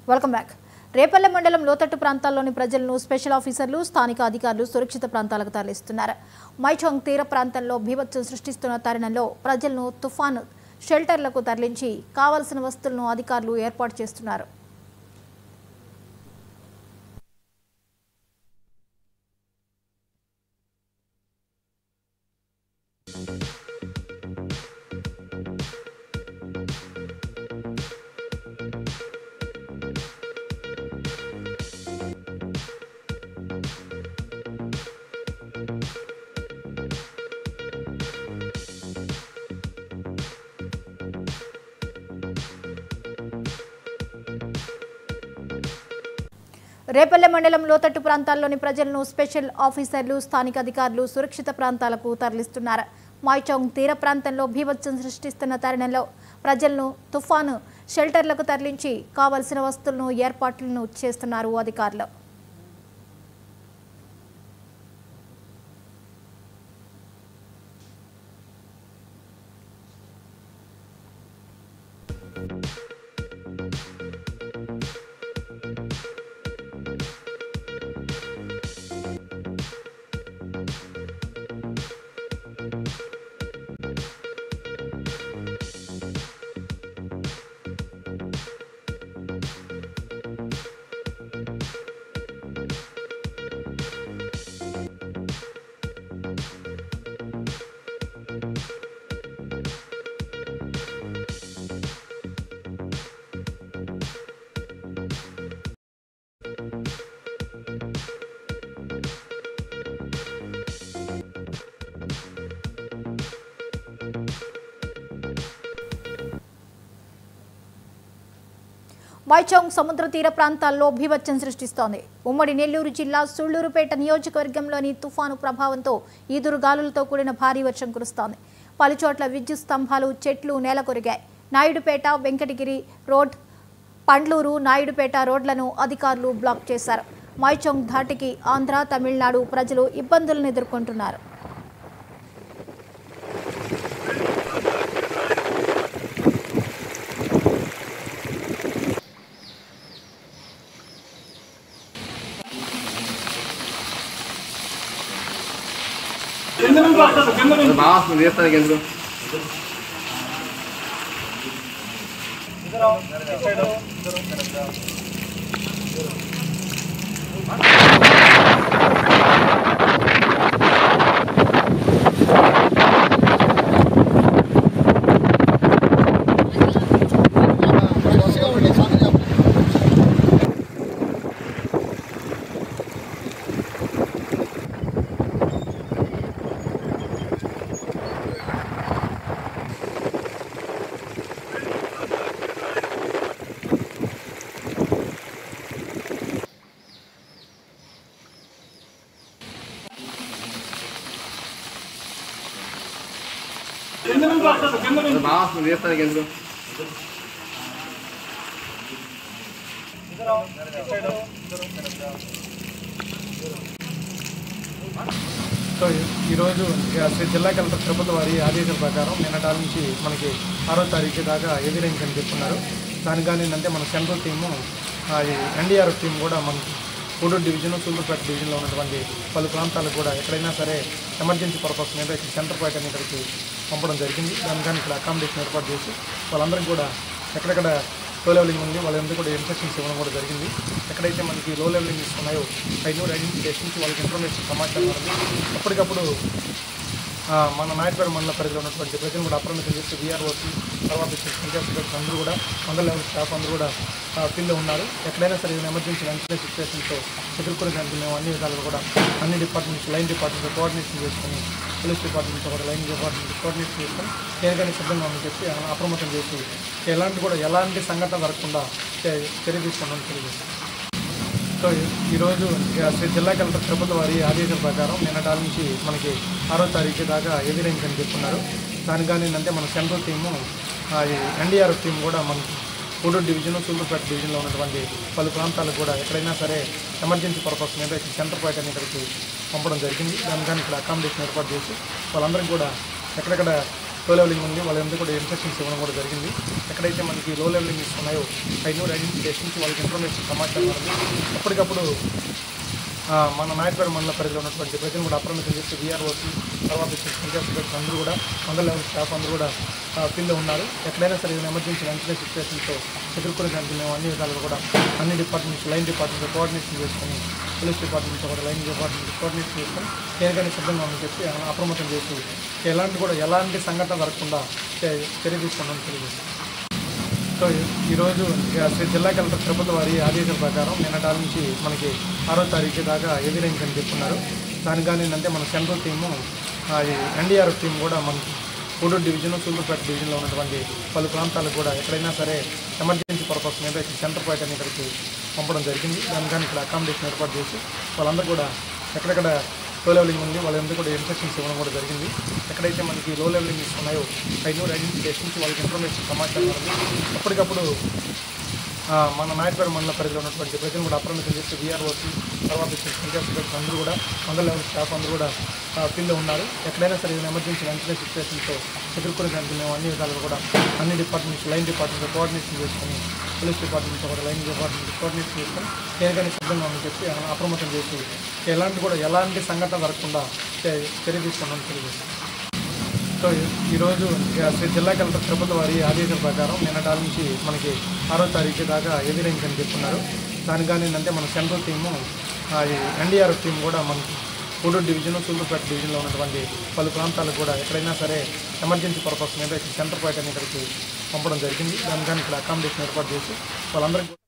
welcome back Repalle మండలం లోతట్టు ప్రాంతాల్లోని ప్రజలను స్పెషల్ ఆఫీసర్లు స్థానిక అధికారులు సురక్షిత ప్రాంతాలకు తరలిస్తున్నారు మైచాంగ్ తీర ప్రాంతంలో భీభత్సం సృష్టిస్తున్న తరుణంలో ప్రజలను తుఫాను షెల్టర్లకు తరలించి కావలసిన వస్తువులను అధికారులు ఏర్పాటు చేస్తున్నారు రేపల్లె మండలం లోతట్టు ప్రాంతాల్లోని ప్రజలను స్పెషల్ ఆఫీసర్లు స్థానిక అధికారులు సురక్షిత ప్రాంతాలకు తరలిస్తున్నారు మాయిచాంగ్ తీర ప్రాంతంలో భీభత్సం సృష్టిస్తున్న తరుణంలో ప్రజలను తుఫాను షెల్టర్లకు తరలించి కావలసిన వస్తువులను ఏర్పాట్లను చేస్తున్నారు అధికారులు మైచాంగ్ సముద్ర తీర ప్రాంతాల్లో భీభత్సం సృష్టిస్తోంది ఉమ్మడి నెల్లూరు జిల్లా సుళ్లూరుపేట నియోజకవర్గంలోని తుఫాను ప్రభావంతో ఈదురు గాలులతో కూడిన భారీ వర్షం కురుస్తోంది పలుచోట్ల విద్యుత్ స్తంభాలు చెట్లు నేలకొరిగాయి నాయుడుపేట వెంకటగిరి రోడ్ పండ్లూరు నాయుడుపేట రోడ్లను అధికారులు బ్లాక్ చేశారు మైచాంగ్ ధాటికి ఆంధ్ర తమిళనాడు ప్రజలు ఇబ్బందులను ఎదుర్కొంటున్నారు బాగా వస్తుంది చేస్తానికి ఎందుకు బాగా వస్తుంది చేస్తానికి ఎందుకు సో ఈరోజు ఇక శ్రీ జిల్లా కలెక్టర్ తిరుపతి వారి ఆదేశాల ప్రకారం నిన్నటాల నుంచి మనకి ఆరో తారీఖు దాకా ఎదిరించి అని చెప్తున్నారు దానికి కానీ ఏంటంటే మన సెంట్రల్ టీము ఆ, ఈ ఎన్డీఆర్ఎఫ్ టీం కూడా మనకి కోడూరు డివిజన్ సూళ్ళూరుపేట డివిజన్లో ఉన్నటువంటి పలు ప్రాంతాలకు కూడా ఎక్కడైనా సరే ఎమర్జెన్సీ పర్పస్ మీద ఇక్కడ సెంటర్ పాయింట్ అని ఇక్కడికి పంపడం జరిగింది దానికి కానీ ఇక్కడ అకామిడేషన్ ఏర్పాటు చేసి వాళ్ళందరికీ కూడా ఎక్కడెక్కడ లో లెవెలింగ్ ఉంది వాళ్ళందరూ కూడా ఇన్స్ట్రక్షన్స్ ఇవ్వడం కూడా జరిగింది ఎక్కడైతే మనకి లో లెవెలింగ్ ఉన్నాయో ఐదు కూడా ఐడెంటిఫికేషన్ నుంచి వాళ్ళకి ఇన్ఫర్మేషన్ సమాచారం అనేది అప్పటికప్పుడు ఆ, మన నాయకుడు మండల పరిధిలో ఉన్నటువంటి ప్రజలు కూడా అప్రమత్తం చేసి వీఆర్ఓకి తర్వాత ఇన్ఛార్జ్ అందరూ కూడా మండల లెవెల్ స్టాఫ్ అందరూ కూడా ఫీల్డ్లో ఉన్నారు ఎక్కడైనా సరే ఏదైనా ఎమర్జెన్సీ వెంటనే సిచ్యువేషన్తో ఎదుర్కొనే దానికి మేము అన్ని విధాలుగా కూడా అన్ని డిపార్ట్మెంట్స్ లైన్ డిపార్ట్మెంట్ కోఆర్డినేషన్ చేసుకుని పోలీస్ డిపార్ట్మెంట్తో కూడా లైన్ డిపార్ట్మెంట్ కోఆర్డినేషన్ చేసుకొని దేనికైనా సిద్ధంగా ఉందని చెప్పి అప్రమత్తం చేసి ఎలాంటి కూడా ఎలాంటి సంఘటన జరగకుండా చే- చర్య తీసుకున్నామని తెలియజేస్తాం సో ఈరోజు ఇక శ్రీ జిల్లా కలెక్టర్ తిరుపతి వారి ఆదేశాల ప్రకారం నిన్నటాల నుంచి మనకి ఆరో తారీఖు దాకా ఎదిరించి అని చెప్తున్నారు దానికి కానీ ఏంటంటే మన సెంట్రల్ టీము ఆ, ఈ ఎన్డీఆర్ఎఫ్ టీం కూడా మనకి కోడూరు డివిజన్ సూళ్ళూరుపేట డివిజన్లో ఉన్నటువంటి పలు ప్రాంతాలకు కూడా ఎక్కడైనా సరే ఎమర్జెన్సీ పర్పస్ మీద ఇక్కడ సెంటర్ పాయింట్ అని ఇక్కడికి పంపడం జరిగింది దానికి కానీ ఇక్కడ అకామిడేషన్ ఏర్పాటు చేసి వాళ్ళందరికీ కూడా ఎక్కడెక్కడ లో లెవెలింగ్ ఉంది వాళ్ళందరూ కూడా ఇన్స్ట్రక్షన్స్ ఇవ్వడం కూడా జరిగింది ఎక్కడైతే మనకి లో లెవెలింగ్ ఉన్నాయో ఐదు ఐడెంటిఫికేషన్ నుంచి వాళ్ళకి ఇన్ఫర్మేషన్ సమాచారం అనేది ఎప్పటికప్పుడు ఆ, మన నాయకుడు మండల పరిధిలో ఉన్నటువంటి ప్రజలు కూడా అప్రమత్తం చేసి వీఆర్ఓకి తర్వాత ఇన్ఛార్జ్ అందరూ కూడా మండల లెవెల్ స్టాఫ్ అందరూ కూడా ఫీల్డ్లో ఉన్నారు ఎక్కడైనా సరే ఏదైనా ఎమర్జెన్సీ వెంటనే సిచ్యువేషన్తో ఎదుర్కొనే దానికి మేము అన్ని విధాలుగా కూడా అన్ని డిపార్ట్మెంట్స్ లైన్ డిపార్ట్మెంట్ కోఆర్డినేషన్ చేసుకొని పోలీస్ డిపార్ట్మెంట్తో కూడా లైన్ డిపార్ట్మెంట్ కోఆర్డినేషన్ చేసుకొని దేనికైనా సిద్ధంగా ఉందని చెప్పి అప్రమత్తం చేసి ఎలాంటి కూడా ఎలాంటి సంఘటన జరగకుండా చే- చర్య తీసుకున్నామని తెలియజేస్తాం సో ఈరోజు ఇక శ్రీ జిల్లా కలెక్టర్ తిరుపతి వారి ఆదేశాల ప్రకారం నిన్నటాల నుంచి మనకి ఆరో తారీఖు దాకా ఎదిరింగ్ అని చెప్తున్నారు దానికి కానీ ఏంటంటే మన సెంట్రల్ టీము ఆ, ఈ ఎన్డీఆర్ఎఫ్ టీం కూడా మనకి కోడూరు డివిజన్ సూళ్ళూరుపేట డివిజన్లో ఉన్నటువంటి పలు ప్రాంతాలకు కూడా ఎక్కడైనా సరే ఎమర్జెన్సీ పర్పస్ మీద ఇక్కడ సెంటర్ పాయింట్ అని ఇక్కడికి పంపడం జరిగింది దానికి కానీ ఇక్కడ అకామిడేషన్ ఏర్పాటు చేసి వాళ్ళందరూ కూడా ఎక్కడెక్కడ లో లెవెలింగ్ ఉంది వాళ్ళందరూ కూడా ఇన్స్ట్రక్షన్స్ ఇవ్వడం కూడా జరిగింది ఎక్కడైతే మనకి లో లెవెలింగ్ ఉన్నాయో ఐదు ఐడెంటిఫికేషన్ నుంచి వాళ్ళకి ఇన్ఫర్మేషన్ సమాచారం అనేది ఎప్పటికప్పుడు ఆ, మన నాయకుడు మండల పరిధిలో ఉన్నటువంటి ప్రజలు కూడా అప్రమత్తం చేసి వీఆర్ఓకి తర్వాత ఇన్ఛార్జ్ అందరూ కూడా మండల లెవెల్ స్టాఫ్ అందరూ కూడా ఫీల్డ్లో ఉన్నారు ఎక్కడైనా సరే ఏదైనా ఎమర్జెన్సీ వెంటనే సిచ్యువేషన్తో ఎదుర్కొనే దానికి మేము అన్ని విధాలుగా కూడా అన్ని డిపార్ట్మెంట్స్ లైన్ డిపార్ట్మెంట్ కోఆర్డినేషన్ చేసుకొని పోలీస్ డిపార్ట్మెంట్తో కూడా లైన్ డిపార్ట్మెంట్ కోఆర్డినేషన్ చేసుకొని దేనికైనా సిద్ధంగా ఉందని చెప్పి అప్రమత్తం చేసి ఎలాంటి కూడా ఎలాంటి సంఘటన జరగకుండా చే- చర్య తీసుకున్నామని తెలియజేస్తాం సో ఈరోజు ఇక శ్రీ జిల్లా కలెక్టర్ తిరుపతి వారి ఆదేశాల ప్రకారం నిన్నటాల నుంచి మనకి ఆరో తారీఖు దాకా ఎదిరింగ్ అని చెప్తున్నారు దానికి కానీ ఏంటంటే మన సెంట్రల్ టీము ఆ, ఈ ఎన్డీఆర్ఎఫ్ టీం కూడా మనకి కోడూరు డివిజన్ సూళ్ళూరుపేట డివిజన్లో ఉన్నటువంటి పలు ప్రాంతాలకు కూడా ఎక్కడైనా సరే ఎమర్జెన్సీ పర్పస్ మీద ఇక్కడ సెంటర్ పాయింట్ అని ఇక్కడికి పంపడం జరిగింది దానికి కానీ ఇక్కడ అకామిడేషన్ ఏర్పాటు చేసి వాళ్ళందరికీ